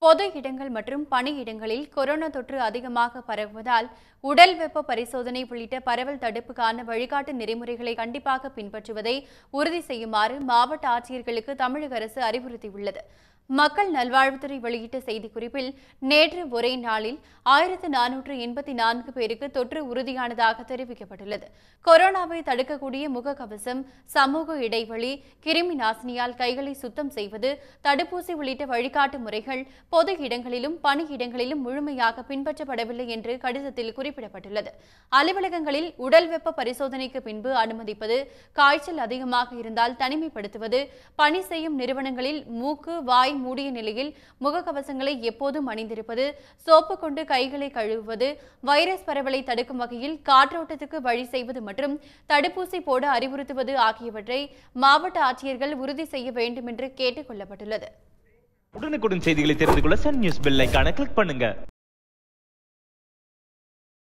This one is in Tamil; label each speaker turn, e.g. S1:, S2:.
S1: பொது இடங்கள் மற்றும் பணியிடங்களில் கொரோனா தொற்று அதிகமாக பரவுவதால் உடல் வெப்ப பரிசோதனை உள்ளிட்ட பரவல் தடுப்புக்கான வழிகாட்டு நெறிமுறைகளை கண்டிப்பாக பின்பற்றுவதை உறுதி செய்யுமாறு மாவட்ட ஆட்சியர்களுக்கு தமிழக அரசு அறிவுறுத்தியுள்ளது மக்கள் நல்வாழ்வுத்துறை வெளியிட்ட செய்திக்குறிப்பில் நேற்று ஒரே நாளில் ஆயிரத்து நானூற்று எண்பத்தி நான்கு பேருக்கு தொற்று உறுதியானதாக தெரிவிக்கப்பட்டுள்ளது கொரோனாவை தடுக்கக்கூடிய முகக்கவசம் சமூக இடைவெளி கிருமி நாசினியால் கைகளை சுத்தம் செய்வது தடுப்பூசி உள்ளிட்ட வழிகாட்டு முறைகள் பொது இடங்களிலும் பணியிடங்களிலும் முழுமையாக பின்பற்றப்படவில்லை என்று கடிதத்தில் குறிப்பிடப்பட்டுள்ளது அலுவலகங்களில் உடல் வெப்ப பரிசோதனைக்கு பின்பு அனுமதிப்பது காய்ச்சல் அதிகமாக இருந்தால் தனிமைப்படுத்துவது பணி செய்யும் நிறுவனங்களில் மூக்கு வாய் மூடிய நிலையில் முகக்கவசங்களை எப்போதும் அணிந்திருப்பது சோப்பு கொண்டு கைகளை கழுவுவது வைரஸ் பரவலை தடுக்கும் வகையில் காற்றோட்டத்துக்கு வழி செய்வது மற்றும் தடுப்பூசி போட அறிவுறுத்துவது ஆகியவற்றை மாவட்ட ஆட்சியர்கள் உறுதி செய்ய வேண்டும் என்று கேட்டுக் கொள்ளப்பட்டுள்ளது
S2: உடனுக்குடன் செய்திகளை தெரிந்து கொள்ள சன் நியூஸ் பெல் ஐகானை கிளிக் பண்ணுங்க